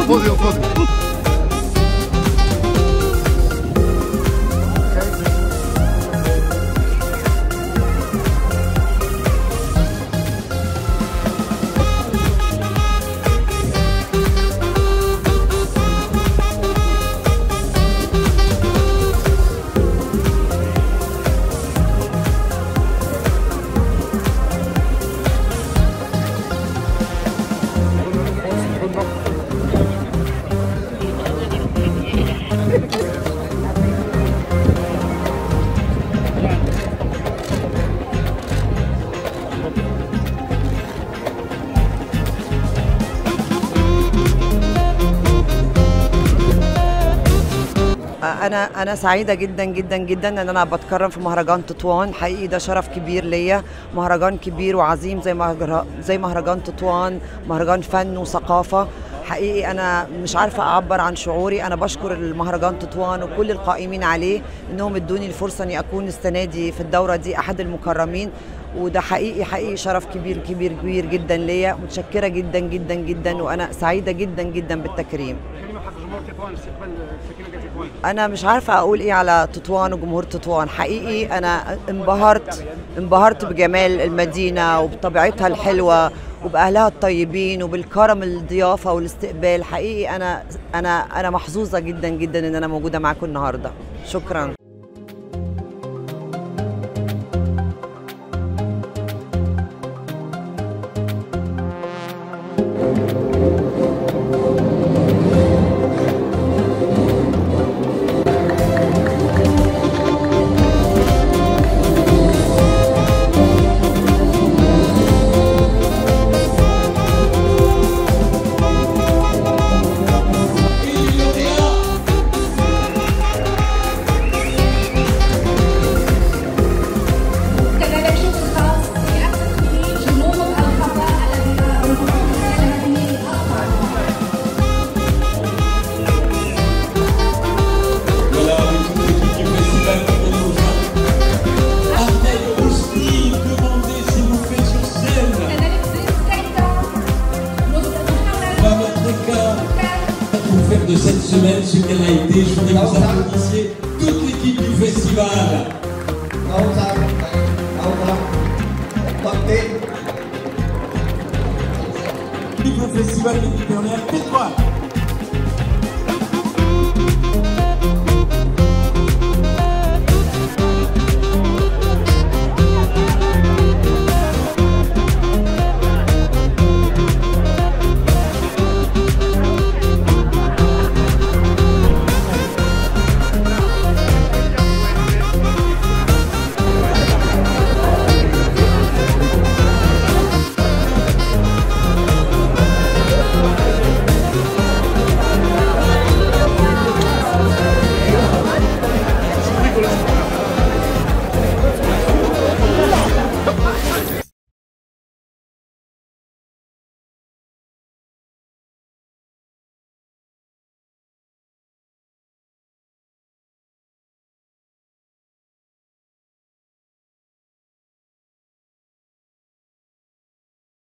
بوديوم بوديوم انا انا سعيده جدا جدا جدا ان انا بتكرم في مهرجان تطوان حقيقي ده شرف كبير ليا مهرجان كبير وعظيم زي مهرجان زي مهرجان تطوان مهرجان فن وثقافه حقيقي انا مش عارفه اعبر عن شعوري انا بشكر المهرجان تطوان وكل القائمين عليه انهم ادوني الفرصه اني اكون السنه دي في الدوره دي احد المكرمين وده حقيقي حقيقي شرف كبير كبير كبير جدا ليا متشكره جدا جدا جدا وانا سعيده جدا جدا بالتكريم كلمه حق جمهور تطوان استقبال سكينه تطوان انا مش عارفه اقول ايه على تطوان وجمهور تطوان حقيقي انا انبهرت انبهرت بجمال المدينه وبطبيعتها الحلوه وباهلها الطيبين وبالكرم الضيافه والاستقبال حقيقي انا انا انا محظوظه جدا جدا ان انا موجوده معاكم النهارده شكرا كذلك شكر خاص لأكثر جنوب الخفاء الذين رفضوا هذه الأخبار Voilà, avec toute l'équipe du festival qui vient nous rejoindre. Arnel Ousli, demandez s'il vous plaît sur scène. كذلك بالسيدة مستمحة Va mettre les gars pour faire de cette semaine ce qu'elle a été. Je voudrais que vous applaudissiez toute l'équipe du festival. Vive le festival méditerranéen, faites quoi